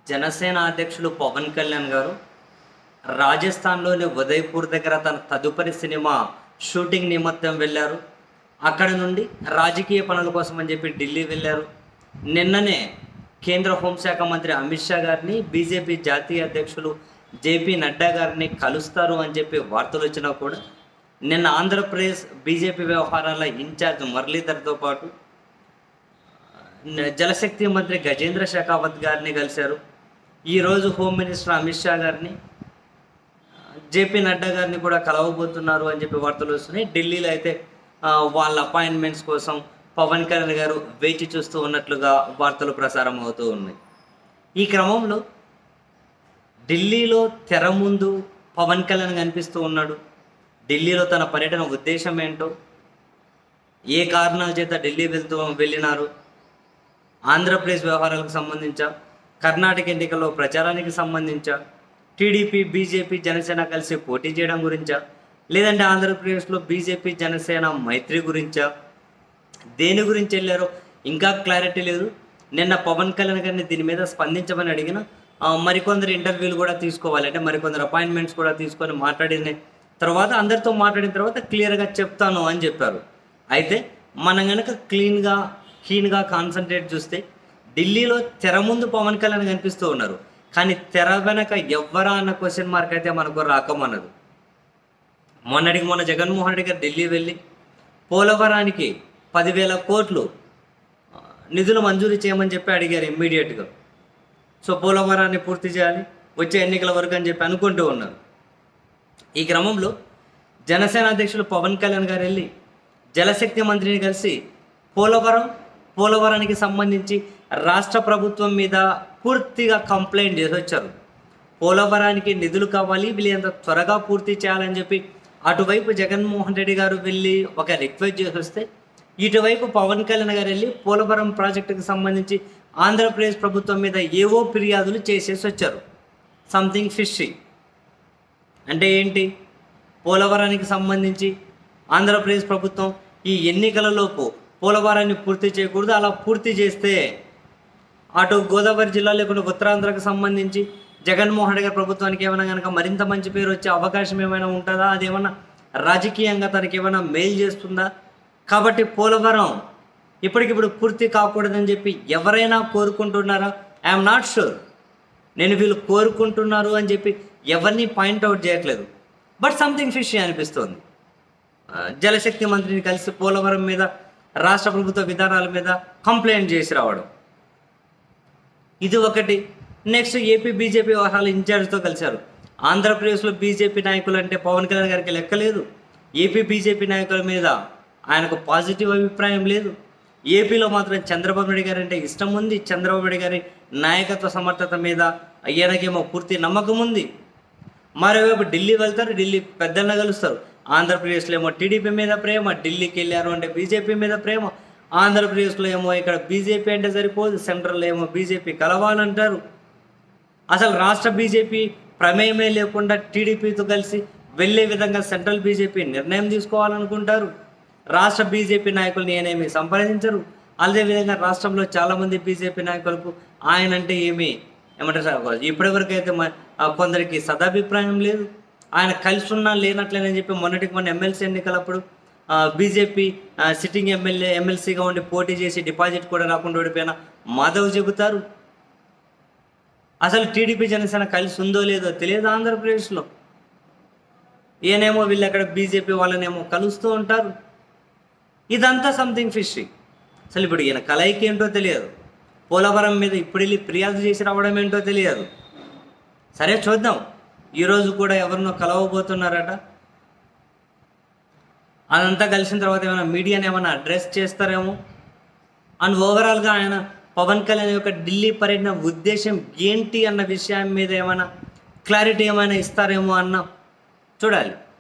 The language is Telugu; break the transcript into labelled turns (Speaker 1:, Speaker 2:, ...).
Speaker 1: జనసేన అధ్యక్షులు పవన్ కళ్యాణ్ గారు రాజస్థాన్లోని ఉదయ్పూర్ దగ్గర తన తదుపరి సినిమా షూటింగ్ నిమిత్తం వెళ్ళారు అక్కడ నుండి రాజకీయ పనుల కోసం అని చెప్పి ఢిల్లీ వెళ్ళారు నిన్ననే కేంద్ర హోంశాఖ మంత్రి అమిత్ షా గారిని బీజేపీ జాతీయ అధ్యక్షులు జేపీ నడ్డా గారిని కలుస్తారు అని చెప్పి వార్తలు వచ్చినా కూడా నిన్న ఆంధ్రప్రదేశ్ బీజేపీ వ్యవహారాల ఇన్ఛార్జ్ మురళీధర్తో పాటు జలశక్తి మంత్రి గజేంద్ర షెకావత్ గారిని కలిశారు ఈరోజు హోమ్ మినిస్టర్ అమిత్ షా గారిని జేపీ నడ్డా గారిని కూడా కలవబోతున్నారు అని చెప్పి వార్తలు వస్తున్నాయి ఢిల్లీలో అయితే ఆ, వాళ్ళ అపాయింట్మెంట్స్ కోసం పవన్ కళ్యాణ్ గారు వేచి చూస్తూ ఉన్నట్లుగా వార్తలు ప్రసారం అవుతూ ఉన్నాయి ఈ క్రమంలో ఢిల్లీలో తెర ముందు పవన్ కళ్యాణ్ కనిపిస్తూ ఉన్నాడు ఢిల్లీలో తన పర్యటన ఉద్దేశం ఏంటో ఏ కారణాల చేత ఢిల్లీ వెళ్తూ వెళ్ళినారు ఆంధ్రప్రదేశ్ వ్యవహారాలకు సంబంధించా కర్ణాటక ఎన్నికల్లో ప్రచారానికి సంబంధించా టీడీపీ బీజేపీ జనసేన కలిసి పోటీ చేయడం గురించా లేదంటే ఆంధ్రప్రదేశ్లో బీజేపీ జనసేన మైత్రి గురించా దేని గురించి వెళ్ళారో ఇంకా క్లారిటీ లేదు నిన్న పవన్ కళ్యాణ్ గారిని దీని మీద స్పందించమని అడిగిన ఆ, మరికొందరు ఇంటర్వ్యూలు కూడా తీసుకోవాలి అంటే మరికొందరు అపాయింట్మెంట్స్ కూడా తీసుకొని మాట్లాడిన తర్వాత అందరితో మాట్లాడిన తర్వాత క్లియర్గా చెప్తాను అని చెప్పారు అయితే మనం కనుక క్లీన్గా క్లీన్గా కాన్సన్ట్రేట్ చూస్తే ఢిల్లీలో తెర ముందు పవన్ కళ్యాణ్ కనిపిస్తూ ఉన్నారు కానీ తెర వెనక ఎవ్వరా అన్న క్వశ్చన్ మార్క్ అయితే మనకు రాకమన్నదు మొన్నటికి మొన్న జగన్మోహన్ రెడ్డి గారు ఢిల్లీ వెళ్ళి పోలవరానికి పదివేల కోట్లు ఆ, నిధులు మంజూరు చేయమని చెప్పి అడిగారు ఇమ్మీడియట్గా సో పోలవరాన్ని పూర్తి చేయాలి వచ్చే ఎన్నికల వరకు అని చెప్పి అనుకుంటూ ఉన్నారు ఈ క్రమంలో జనసేన అధ్యక్షులు పవన్ కళ్యాణ్ గారు వెళ్ళి జలశక్తి మంత్రిని కలిసి పోలవరం పోలవరానికి సంబంధించి రాష్ట్ర ప్రభుత్వం మీద పూర్తిగా కంప్లైంట్ చేసి వచ్చారు పోలవరానికి నిధులు కావాలి వీళ్ళంత త్వరగా పూర్తి చేయాలని చెప్పి అటువైపు జగన్మోహన్ రెడ్డి గారు వెళ్ళి ఒక రిక్వెస్ట్ చేసి వస్తే ఇటువైపు పవన్ కళ్యాణ్ గారు వెళ్ళి పోలవరం ప్రాజెక్టుకు సంబంధించి ఆంధ్రప్రదేశ్ ప్రభుత్వం మీద ఏవో ఫిర్యాదులు చేసేసి వచ్చారు సంథింగ్ ఫిషీ అంటే ఏంటి పోలవరానికి సంబంధించి ఆంధ్రప్రదేశ్ ప్రభుత్వం ఈ ఎన్నికలలోపు పోలవరాన్ని పూర్తి చేయకూడదు అలా పూర్తి చేస్తే అటు గోదావరి జిల్లా లేకుండా ఉత్తరాంధ్రకు సంబంధించి జగన్మోహన్ రెడ్డి గారి ప్రభుత్వానికి ఏమైనా కనుక మరింత మంచి పేరు వచ్చే అవకాశం ఏమైనా ఉంటుందా అది ఏమైనా రాజకీయంగా తనకి ఏమైనా మేలు చేస్తుందా కాబట్టి పోలవరం ఇప్పటికిప్పుడు పూర్తి కాకూడదని చెప్పి ఎవరైనా కోరుకుంటున్నారా ఐఎమ్ నాట్ షూర్ నేను వీళ్ళు కోరుకుంటున్నారు అని చెప్పి ఎవరిని పాయింట్అవుట్ చేయట్లేదు బట్ సంథింగ్ ఫిష్ అనిపిస్తోంది ఆ, జలశక్తి మంత్రిని కలిసి పోలవరం మీద రాష్ట్ర ప్రభుత్వ విధానాల మీద కంప్లైంట్ చేసి రావడం ఇది ఒకటి నెక్స్ట్ ఏపీ బీజేపీ వ్యవహారాల ఇన్ఛార్జ్తో కలిశారు ఆంధ్రప్రదేశ్లో బీజేపీ నాయకులు అంటే పవన్ కళ్యాణ్ గారికి లెక్కలేదు ఏపీ బీజేపీ నాయకుల మీద ఆయనకు పాజిటివ్ అభిప్రాయం లేదు ఏపీలో మాత్రం చంద్రబాబు నాయుడు గారు అంటే ఇష్టం ఉంది చంద్రబాబు నాయుడు గారి నాయకత్వ సమర్థత మీద ఈయనకేమో పూర్తి నమ్మకం ఉంది మరోవైపు ఢిల్లీ వెళ్తారు ఢిల్లీ పెద్దలను కలుస్తారు ఆంధ్రప్రదేశ్లో ఏమో టీడీపీ మీద ప్రేమ ఢిల్లీకి వెళ్ళారు అంటే బీజేపీ మీద ప్రేమ ఆంధ్రప్రదేశ్లో ఏమో ఇక్కడ బీజేపీ అంటే సరిపోదు సెంట్రల్లో ఏమో బీజేపీ కలవాలంటారు అసలు రాష్ట్ర బీజేపీ ప్రమేయమే లేకుండా టీడీపీతో కలిసి వెళ్ళే విధంగా సెంట్రల్ బీజేపీ నిర్ణయం తీసుకోవాలనుకుంటారు రాష్ట్ర బీజేపీ నాయకుల్ని ఏనేమి సంప్రదించరు అదేవిధంగా రాష్ట్రంలో చాలామంది బీజేపీ నాయకులకు ఆయన అంటే ఏమి ఏమంటారు సార్ ఇప్పటివరకు అయితే మ- ఆ కొందరికి సదాభిప్రాయం లేదు ఆయన కలిసి ఉన్నా లేనట్లేనని చెప్పి మొన్నటికి మొన్న ఎమ్మెల్సీ ఎన్నికలప్పుడు బీజేపీ సిట్టింగ్ ఎమ్మెల్యే ఎమ్మెల్సీగా ఉండి పోటీ చేసి డిపాజిట్ కూడా రాకుండా ఓడిపోయిన మాధవ్ చెబుతారు అసలు టీడీపీ జనసేన కలిసి ఉందో లేదో తెలియదు ఆంధ్రప్రదేశ్లో ఈయనేమో వీళ్ళు అక్కడ బీజేపీ వాళ్ళనేమో కలుస్తూ ఉంటారు ఇదంతా సంథింగ్ ఫిషింగ్ అసలు ఇప్పుడు ఈయన కలయికి ఏంటో తెలియదు పోలవరం మీద ఇప్పుడు వెళ్ళి ఫిర్యాదు చేసి రావడం ఏంటో తెలియదు సరే చూద్దాం ఈరోజు కూడా ఎవరినో కలవబోతున్నారట అదంతా కలిసిన తర్వాత ఏమైనా మీడియాని ఏమైనా అడ్రస్ చేస్తారేమో అండ్ ఓవరాల్గా ఆయన పవన్ కళ్యాణ్ యొక్క ఢిల్లీ పర్యటన ఉద్దేశం ఏంటి అన్న విషయం మీద ఏమైనా క్లారిటీ ఏమైనా ఇస్తారేమో అన్న చూడాలి